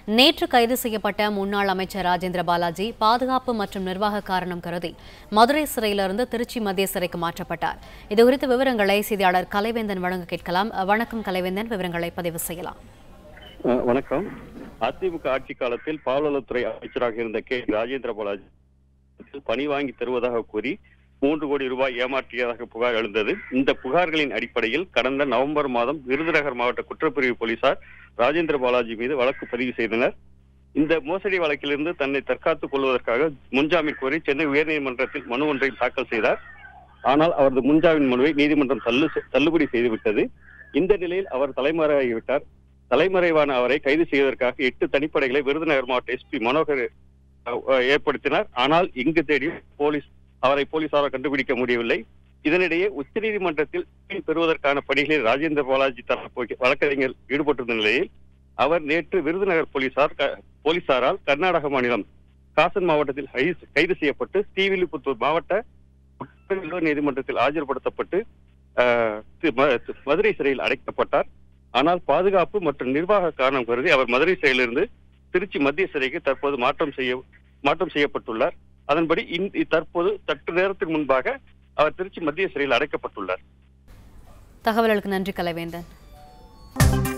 நேற்று கைது செய்யப்பட்ட முன்னாள் அமைச்சர் ராஜேந்திர பாலாஜி பாதுகாப்பு மற்றும் நிர்வாக காரணம் கருதி மதுரை சிறையிலிருந்து திருச்சி மத்திய சிறைக்கு மாற்றப்பட்டார் இதுகுறித்த விவரங்களை செய்தியாளர் கலைவேந்தன் வழங்க கேட்கலாம் வணக்கம் கலைவேந்தன் விவரங்களை பதிவு செய்யலாம் அஹ் வணக்கம் அதிமுக ஆட்சி காலத்தில் பால்வளத்துறை அமைச்சராக இருந்த கே ராஜேந்திர பாலாஜி பணி வாங்கி தருவதாக கூறி மூன்று கோடி ரூபாய் ஏமாற்றியதாக புகார் எழுந்தது இந்த புகார்களின் அடிப்படையில் கடந்த நவம்பர் மாதம் விருதுநகர் மாவட்ட குற்றப்பிரிவு போலீசார் ராஜேந்திர பாலாஜி மீது வழக்கு பதிவு செய்தனர் இந்த மோசடி வழக்கிலிருந்து தன்னை தற்காத்துக் கொள்வதற்காக முன்ஜாமீன் கோரி சென்னை உயர்நீதிமன்றத்தில் மனு ஒன்றை தாக்கல் செய்தார் ஆனால் அவரது முன்ஜாமீன் மனுவை நீதிமன்றம் தள்ளு தள்ளுபடி செய்துவிட்டது இந்த நிலையில் அவர் தலைமறையாகிவிட்டார் தலைமறைவான அவரை கைது செய்வதற்காக எட்டு தனிப்படைகளை விருதுநகர் மாவட்ட எஸ்பி மனோகர் அஹ், ஏற்படுத்தினார் ஆனால் இங்கு தேடி போலீஸ் அவரை போலீசாரால் கண்டுபிடிக்க முடியவில்லை இதனிடையே உச்சநீதிமன்றத்தில் தீர்வு பெறுவதற்கான பணிகளில் ராஜேந்திர பாலாஜி தரப்பு வழக்கறிஞர் ஈடுபட்டிருந்த நிலையில் அவர் நேற்று விருதுநகர் போலீசார் க- போலீசாரால் கர்நாடக மாநிலம் காசன் மாவட்டத்தில் ஹை- கைது செய்யப்பட்டு ஸ்ரீவில்லிபுத்தூர் மாவட்ட குற்றவியல் நீதிமன்றத்தில் ஆஜர்படுத்தப்பட்டு அஹ், தி- ம- மதுரை சிறையில் அடைக்கப்பட்டார் ஆனால் பாதுகாப்பு மற்றும் நிர்வாக காரணம் கருதி அவர் மதுரை சிறையிலிருந்து திருச்சி மத்திய சிறைக்கு தற்போது மாற்றம் செய்ய மாற்றம் செய்யப்பட்டுள்ளார் அதன்படி இந்த தற்போது சற்று நேரத்துக்கு முன்பாக அவர் திருச்சி மத்திய சிறையில் அடைக்கப்பட்டுள்ளார் தகவல்களுக்கு நன்றி கலைவேந்தன்